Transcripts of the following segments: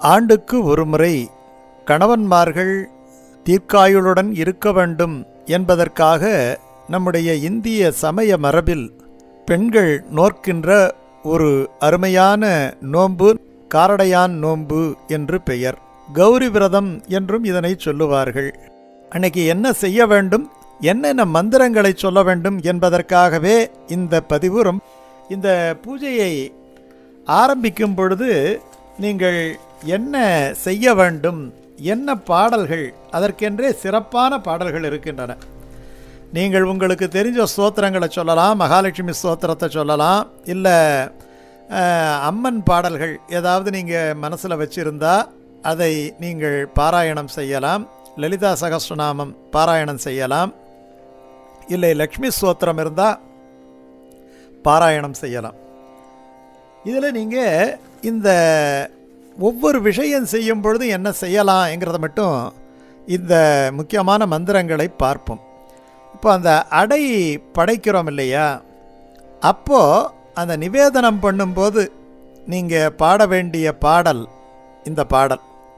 ஆண்டுக்கு ஒருமுறை கணவன்மார்கள் தீர்க்காயுளுடன் இருக்க வேண்டும் என்பதற்காக நம்முடைய இந்திய சமய மரபில் பெண்கள் நோக்கின்ற ஒரு அருமையான நோன்பு காரடையான் நோன்பு என்று பெயர் கௌரி விரதம் என்றும் இதனை சொல்லுவார்கள் அன்னைக்கு என்ன செய்ய வேண்டும் என்னென்ன மந்திரங்களை சொல்ல வேண்டும் என்பதற்காகவே இந்த பதிவு ரொம்ப இந்த பூஜையை ஆரம்பிக்கும் பொழுது நீங்கள் என்ன செய்ய வேண்டும் என்ன பாடல்கள் அதற்கென்றே சிறப்பான பாடல்கள் இருக்கின்றன நீங்கள் உங்களுக்கு தெரிஞ்ச ஸ்தோத்திரங்களை சொல்லலாம் மகாலட்சுமி ஸ்தோத்திரத்தை சொல்லலாம் இல்லை அம்மன் பாடல்கள் ஏதாவது நீங்கள் மனசில் வச்சுருந்தா அதை நீங்கள் பாராயணம் செய்யலாம் லலிதா சகஸ்ரநாமம் பாராயணம் செய்யலாம் இல்லை லக்ஷ்மி ஸ்தோத்திரம் இருந்தால் பாராயணம் செய்யலாம் இதில் நீங்கள் இந்த ஒவ்வொரு விஷயம் செய்யும் பொழுது என்ன செய்யலாம்ங்கிறத மட்டும் இந்த முக்கியமான மந்திரங்களை பார்ப்போம் இப்போ அந்த அடை படைக்கிறோம் இல்லையா அப்போது அந்த நிவேதனம் பண்ணும்போது நீங்கள் பாட வேண்டிய பாடல் இந்த பாடல்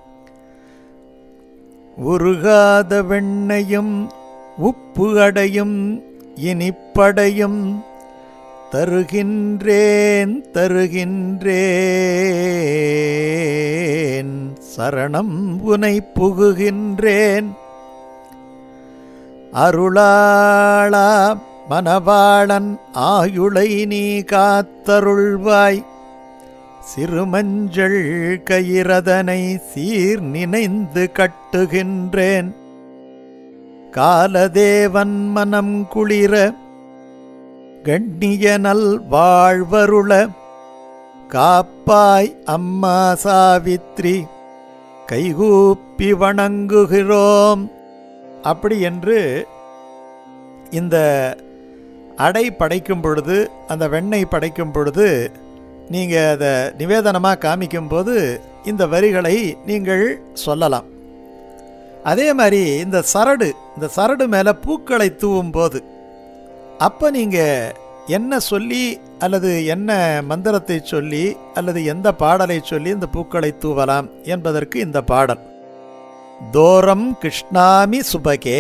உருகாத வெண்ணையும் உப்பு அடையும் இனிப்படையும் தருகின்றேன் தருகின்றேன் சரணம் உனை புகுகின்றேன் அருளாளா மணவாளன் ஆயுளை நீ காத்தருள்வாய் சிறுமஞ்சள் கயிறதனை சீர் நினைந்து கட்டுகின்றேன் காலதேவன் மனம் குளிர கண்ணிய நல் வாழ்வருள காப்பாய் அம்மா சாவித்ரி கைகூப்பி வணங்குகிறோம் அப்படி என்று இந்த அடை படைக்கும் பொழுது அந்த வெண்ணெய் படைக்கும் பொழுது நீங்கள் அதை நிவேதனமாக காமிக்கும்போது இந்த வரிகளை நீங்கள் சொல்லலாம் அதே மாதிரி இந்த சரடு இந்த சரடு மேலே பூக்களை தூவும் போது அப்போ நீங்கள் என்ன சொல்லி அல்லது என்ன மந்திரத்தை சொல்லி அல்லது எந்த பாடலை சொல்லி இந்த பூக்களை தூவலாம் என்பதற்கு இந்த பாடல் தோரம் கிருஷ்ணாமி சுபகே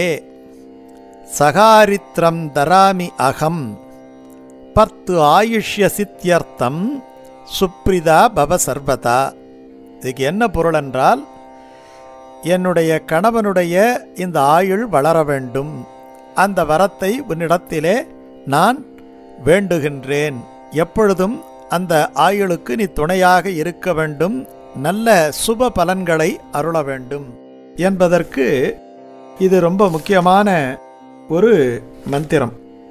சகாரித்ரம் தராமி அகம் பத்து ஆயுஷ்ய சித்தியர்த்தம் சுப்ரிதா பவ சர்வதா இதுக்கு என்ன பொருள் என்றால் என்னுடைய கணவனுடைய இந்த ஆயுள் வளர வேண்டும் அந்த வரத்தை உன்னிடத்திலே நான் வேண்டுகின்றேன் எப்பொழுதும் அந்த ஆயுளுக்கு நீ துணையாக இருக்க வேண்டும் நல்ல சுப பலன்களை அருள வேண்டும் என்பதற்கு இது ரொம்ப முக்கியமான ஒரு மந்திரம்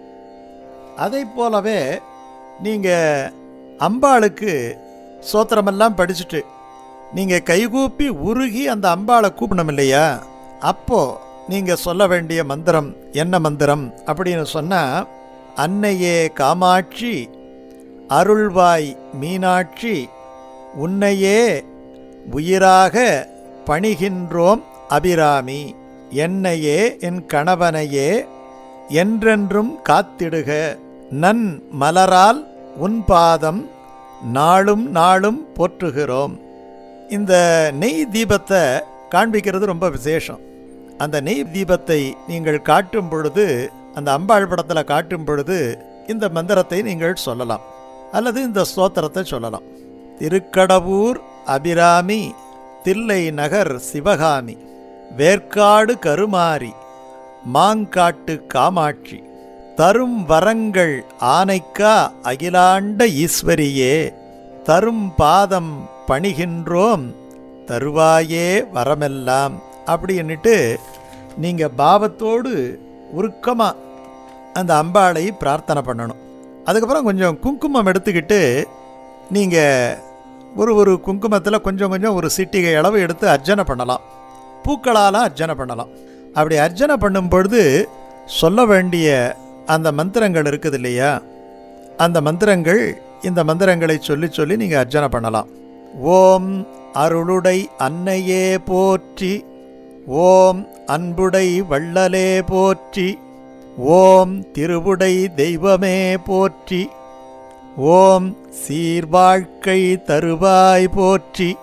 அதை போலவே நீங்கள் அம்பாளுக்கு சோத்திரமெல்லாம் படிச்சுட்டு நீங்கள் கைகூப்பி உருகி அந்த அம்பாளை கூப்பிடணும் இல்லையா அப்போது நீங்கள் சொல்ல வேண்டிய மந்திரம் என்ன மந்திரம் அப்படின்னு சொன்னால் அன்னையே காமாட்சி அருள்வாய் மீனாட்சி உன்னையே உயிராக பணிகின்றோம் அபிராமி என்னையே என் கணவனையே என்றென்றும் காத்திடுக நன் மலரால் உன் பாதம் நாளும் நாளும் போற்றுகிறோம் இந்த நெய் தீபத்தை காண்பிக்கிறது ரொம்ப விசேஷம் அந்த நெய் தீபத்தை நீங்கள் காட்டும் பொழுது அந்த அம்பாள் படத்தில் காட்டும் பொழுது இந்த மந்திரத்தை நீங்கள் சொல்லலாம் அல்லது இந்த ஸ்தோத்திரத்தை சொல்லலாம் திருக்கடவூர் அபிராமி தில்லை நகர் சிவகாமி வேர்க்காடு கருமாரி மாங்காட்டு காமாட்சி தரும் வரங்கள் ஆனைக்கா அகிலாண்ட ஈஸ்வரியே தரும் பாதம் பணிகின்றோம் தருவாயே வரமெல்லாம் அப்படின்னுட்டு நீங்கள் பாவத்தோடு உருக்கமாக அந்த அம்பாளை பிரார்த்தனை பண்ணணும் அதுக்கப்புறம் கொஞ்சம் குங்குமம் எடுத்துக்கிட்டு நீங்கள் ஒரு ஒரு குங்குமத்தில் கொஞ்சம் கொஞ்சம் ஒரு சிட்டிகை அளவு எடுத்து அர்ச்சனை பண்ணலாம் பூக்களால் அர்ச்சனை பண்ணலாம் அப்படி அர்ச்சனை பண்ணும் பொழுது சொல்ல வேண்டிய அந்த மந்திரங்கள் இருக்குது இல்லையா அந்த மந்திரங்கள் இந்த மந்திரங்களை சொல்லி சொல்லி நீங்கள் அர்ச்சனை பண்ணலாம் ஓம் அருளுடை அன்னையே போற்றி ஓம் அன்புடை வள்ளலே போற்றி ஓம் திருவுடை தெய்வமே போற்றி ஓம் சீர்வாழ்க்கை தருவாய் போற்றி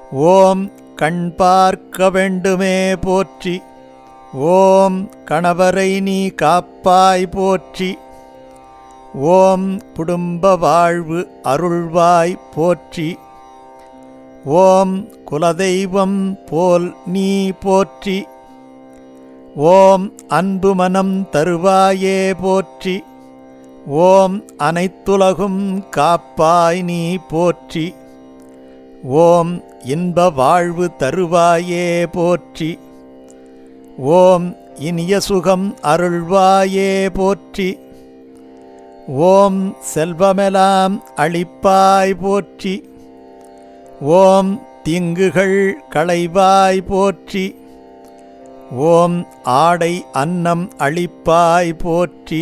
ஓம் கண் பார்க்க வேண்டுமே போற்றி ஓம் கணவரை நீ காப்பாய் போற்றி ஓம் குடும்ப வாழ்வு அருள்வாய் போற்றி ஓம் குலதெய்வம் போல் நீ போற்றி ஓம் அன்பு மனம் தருவாயே போற்றி ஓம் அனைத்துலகும் காப்பாய் நீ போற்றி ஓம் இன்ப வாழ்வு தருவாயே போற்றி ஓம் இனிய சுகம் அருள்வாயே போற்றி ஓம் செல்வமெலாம் அளிப்பாய் போற்றி ஓம் தீங்குகள் களைவாய் போற்றி ஓம் ஆடை அன்னம் அளிப்பாய் போற்றி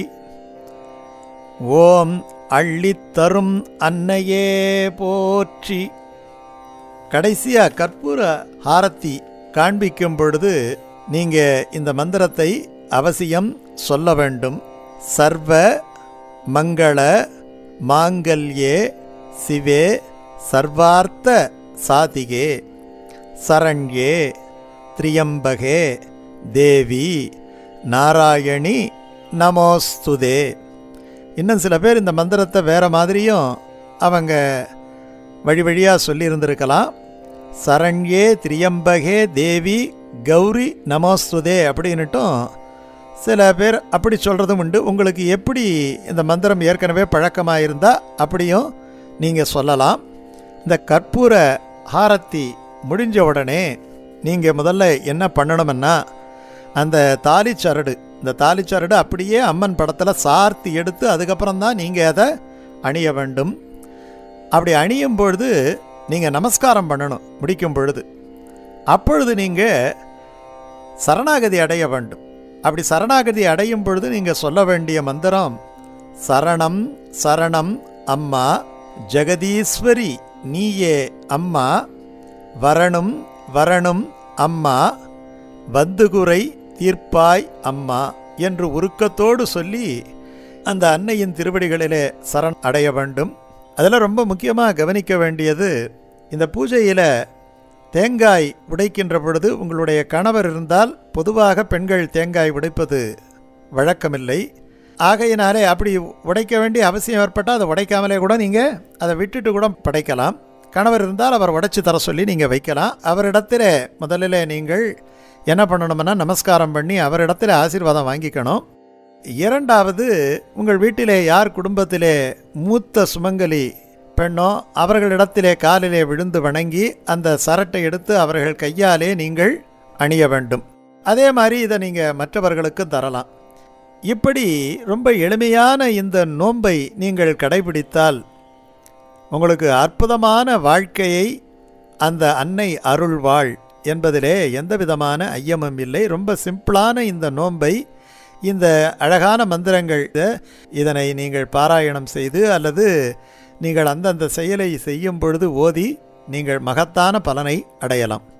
ஓம் அள்ளித்தரும் அன்னையே போற்றி கடைசியா கற்பூர ஹாரத்தி காண்பிக்கும் பொழுது நீங்க இந்த மந்திரத்தை அவசியம் சொல்ல வேண்டும் சர்வ மங்கள மாங்கல்யே சிவே சர்வார்த்த சாதிகே சரண்யே திரியம்பகே தேவி நாராயணி நமோஸ்துதே இன்னும் சில பேர் இந்த மந்திரத்தை வேறு மாதிரியும் அவங்க வழி வழியாக சொல்லியிருந்திருக்கலாம் சரண்யே திரியம்பகே தேவி கௌரி நமோஸ்துதே அப்படின்னுட்டும் சில பேர் அப்படி சொல்கிறதும் உண்டு உங்களுக்கு எப்படி இந்த மந்திரம் ஏற்கனவே பழக்கமாக இருந்தால் அப்படியும் நீங்கள் சொல்லலாம் இந்த கற்பூர ஹாரத்தி முடிஞ்ச உடனே நீங்கள் முதல்ல என்ன பண்ணணும்னா அந்த தாலிச்சரடு இந்த தாலிச்சரடு அப்படியே அம்மன் படத்தில் சார்த்தி எடுத்து அதுக்கப்புறம் தான் நீங்கள் அதை அணிய வேண்டும் அப்படி அணியும் பொழுது நீங்கள் நமஸ்காரம் பண்ணணும் முடிக்கும் பொழுது அப்பொழுது நீங்கள் சரணாகதி அடைய வேண்டும் அப்படி சரணாகதி அடையும் பொழுது நீங்கள் சொல்ல வேண்டிய மந்திரம் சரணம் சரணம் அம்மா ஜெகதீஸ்வரி நீயே அம்மா வரணும் வரணும் அம்மா வந்துகுறை தீர்ப்பாய் அம்மா என்று உருக்கத்தோடு சொல்லி அந்த அன்னையின் திருவடிகளிலே சரண் அடைய வேண்டும் அதில் ரொம்ப முக்கியமாக கவனிக்க வேண்டியது இந்த பூஜையில் தேங்காய் உடைக்கின்ற பொழுது உங்களுடைய கணவர் இருந்தால் பொதுவாக பெண்கள் தேங்காய் உடைப்பது வழக்கமில்லை ஆகையினாலே அப்படி உடைக்க வேண்டிய அவசியம் ஏற்பட்டால் அதை உடைக்காமலே கூட நீங்கள் அதை விட்டுட்டு கூட படைக்கலாம் கணவர் இருந்தால் அவர் உடைச்சி தர சொல்லி நீங்கள் வைக்கலாம் அவரிடத்தில் முதலில் நீங்கள் என்ன பண்ணணும்னா நமஸ்காரம் பண்ணி அவரிடத்தில் ஆசீர்வாதம் வாங்கிக்கணும் இரண்டாவது உங்கள் வீட்டிலே யார் குடும்பத்திலே மூத்த சுமங்கலி பெண்ணோ அவர்களிடத்திலே காலிலே விழுந்து வணங்கி அந்த சரட்டை எடுத்து அவர்கள் கையாலே நீங்கள் அணிய வேண்டும் அதே மாதிரி இதை நீங்கள் மற்றவர்களுக்கு தரலாம் இப்படி ரொம்ப எளிமையான இந்த நோன்பை நீங்கள் கடைபிடித்தால் உங்களுக்கு அற்புதமான வாழ்க்கையை அந்த அன்னை அருள்வாள் என்பதிலே எந்த விதமான ஐயமும் இல்லை ரொம்ப சிம்பிளான இந்த நோன்பை இந்த அழகான மந்திரங்கள் இதனை நீங்கள் பாராயணம் செய்து அல்லது நீங்கள் அந்தந்த செயலை செய்யும் பொழுது ஓதி நீங்கள் மகத்தான பலனை அடையலாம்